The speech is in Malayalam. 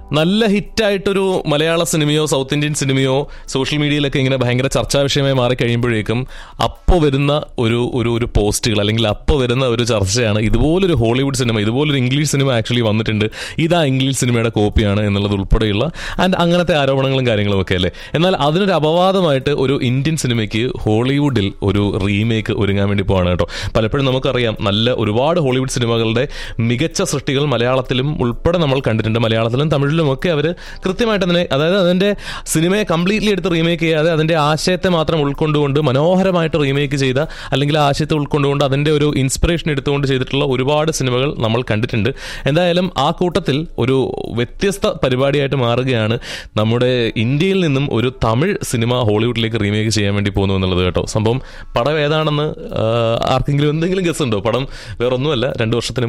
നല്ല ഹിറ്റായിട്ടൊരു മലയാള സിനിമയോ സൗത്ത് ഇന്ത്യൻ സിനിമയോ സോഷ്യൽ മീഡിയയിലൊക്കെ ഇങ്ങനെ ഭയങ്കര ചർച്ചാ വിഷയമായി മാറിക്കഴിയുമ്പോഴേക്കും അപ്പോൾ വരുന്ന ഒരു ഒരു ഒരു പോസ്റ്റുകൾ അല്ലെങ്കിൽ അപ്പോൾ വരുന്ന ഒരു ചർച്ചയാണ് ഇതുപോലൊരു ഹോളിവുഡ് സിനിമ ഇതുപോലൊരു ഇംഗ്ലീഷ് സിനിമ ആക്ച്വലി വന്നിട്ടുണ്ട് ഇതാ ഇംഗ്ലീഷ് സിനിമയുടെ കോപ്പിയാണ് എന്നുള്ളത് ഉൾപ്പെടെയുള്ള ആൻഡ് അങ്ങനത്തെ ആരോപണങ്ങളും കാര്യങ്ങളും ഒക്കെ അല്ലേ എന്നാൽ അതിനൊരു അപവാദമായിട്ട് ഒരു ഇന്ത്യൻ സിനിമയ്ക്ക് ഹോളിവുഡിൽ ഒരു റീമേക്ക് ഒരുങ്ങാൻ വേണ്ടി പോവാണ് കേട്ടോ പലപ്പോഴും നമുക്കറിയാം നല്ല ഒരുപാട് ഹോളിവുഡ് സിനിമകളുടെ മികച്ച സൃഷ്ടികൾ മലയാളത്തിലും ഉൾപ്പെടെ നമ്മൾ കണ്ടിട്ടുണ്ട് മലയാളത്തിലും തമിഴിലും ഒക്കെ അവർ കൃത്യമായിട്ട് അതിനെ അതായത് അതിന്റെ സിനിമയെ കംപ്ലീറ്റ്ലി എടുത്ത് റീമേക്ക് ചെയ്യാതെ അതിന്റെ ആശയത്തെ മാത്രം ഉൾക്കൊണ്ടുകൊണ്ട് മനോഹരമായിട്ട് റീമേക്ക് ചെയ്ത അല്ലെങ്കിൽ ആ ആശയത്തെ ഉൾക്കൊണ്ടുകൊണ്ട് അതിന്റെ ഒരു ഇൻസ്പിറേഷൻ എടുത്തുകൊണ്ട് ചെയ്തിട്ടുള്ള ഒരുപാട് സിനിമകൾ നമ്മൾ കണ്ടിട്ടുണ്ട് എന്തായാലും ആ കൂട്ടത്തിൽ ഒരു വ്യത്യസ്ത പരിപാടിയായിട്ട് മാറുകയാണ് നമ്മുടെ ഇന്ത്യയിൽ നിന്നും ഒരു തമിഴ് സിനിമ ഹോളിവുഡിലേക്ക് റീമേക്ക് ചെയ്യാൻ വേണ്ടി പോകുന്നു എന്നുള്ളത് കേട്ടോ സംഭവം പടം ഏതാണെന്ന് ആ, ആർക്കെങ്കിലും എന്തെങ്കിലും ഗസ് ഉണ്ടോ പടം വേറൊന്നുമല്ല രണ്ടു വർഷത്തിന്